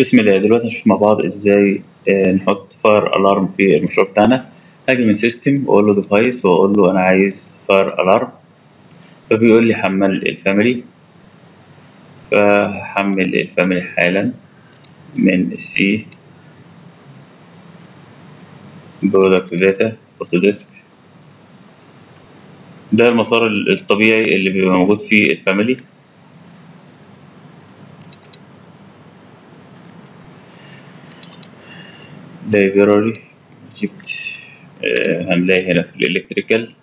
بسم الله دلوقتي هنشوف مع بعض ازاي آه، نحط فاير الارم في المشروع بتاعنا هاجي من سيستم واقول له ديفايس واقول له انا عايز فاير الارم فبيقول لي حمل الفاميلي فهحمل الفاميلي حالا من السي برودكت داتا اوتوديسك ده المسار الطبيعي اللي بيبقى موجود في الفاميلي library جبت آه، هنلاقي هنا في الالكتريكال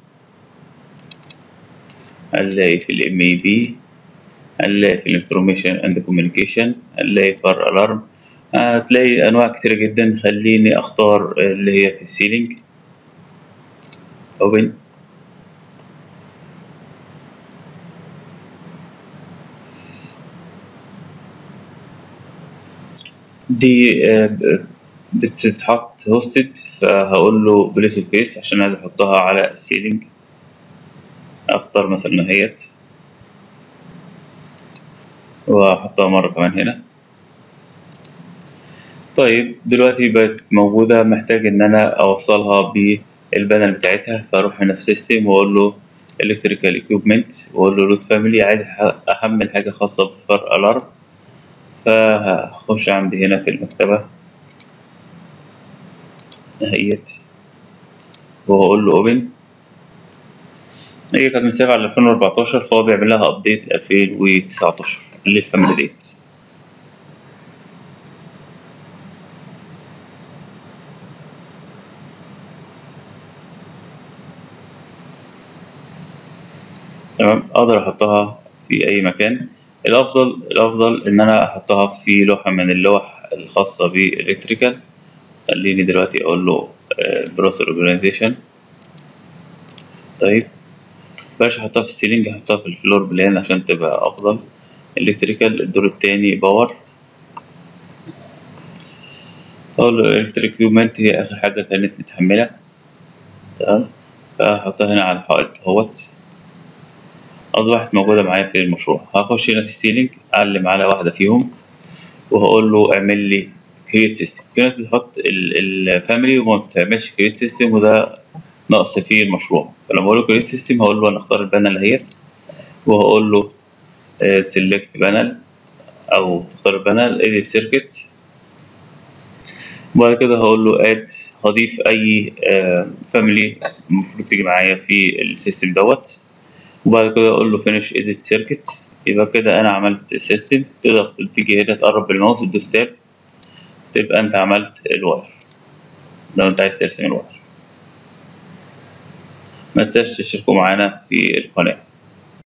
هنلاقي في الام اي بي هنلاقي في الانفورميشن اند كوميونيكيشن هنلاقي فار الارم هتلاقي انواع كتيرة جدا خليني اختار اللي هي في السيلينج اوبن دي آه، بتتحط هوستد فهقول له بليس فيس عشان عايز احطها على السيلينج اختار مثلا اهيت واحطها مرة كمان هنا طيب دلوقتي بقت موجودة محتاج ان انا اوصلها بالبانل بتاعتها فاروح هنا في سيستم واقول له الكتريكال ايكويبمنت واقول له لود فاميلي عايز احمل حاجة خاصة بفرق الارم فهخش عندي هنا في المكتبة اهيت وهقول له اوبن هي كانت مسافة على 2014 فهو بيعمل لها ابديت ل 2019 للفاميلي ديت تمام اقدر احطها في اي مكان الافضل الافضل ان انا احطها في لوحة من اللوح الخاصة بالالكتريكال خليني دلوقتي اقول له بروسر اورجانيزيشن طيب بلاش احطها في السيلينج احطها في الفلور بلان عشان تبقى افضل الكتريكال الدور التاني باور اقول له الكتريك كيوبمنت هي اخر حاجة كانت متحملة تمام فهحطها هنا على الحائط اهوت اصبحت موجودة معايا في المشروع هخش هنا في السيلينج اعلم على واحدة فيهم وهقول له اعمل لي كريت سيستم في ناس بتحط الفاميلي وما بتعملش كريت سيستم وده نقص في المشروع فلما اقول له كريت سيستم هقول له انا اختار البانل اهيت وهقول له سيلكت بانل او تختار البانل ادي سيركت وبعد كده هقول له اد هضيف اي فاميلي المفروض تيجي معايا في السيستم دوت وبعد كده اقول له فينيش اديت سيركت يبقى كده انا عملت سيستم تقدر تيجي هنا تقرب بالماوس تدوس تاب تبقى انت عملت الواير لو انت عايز ترسم الواير ما تنساش تشتركوا معانا في القناه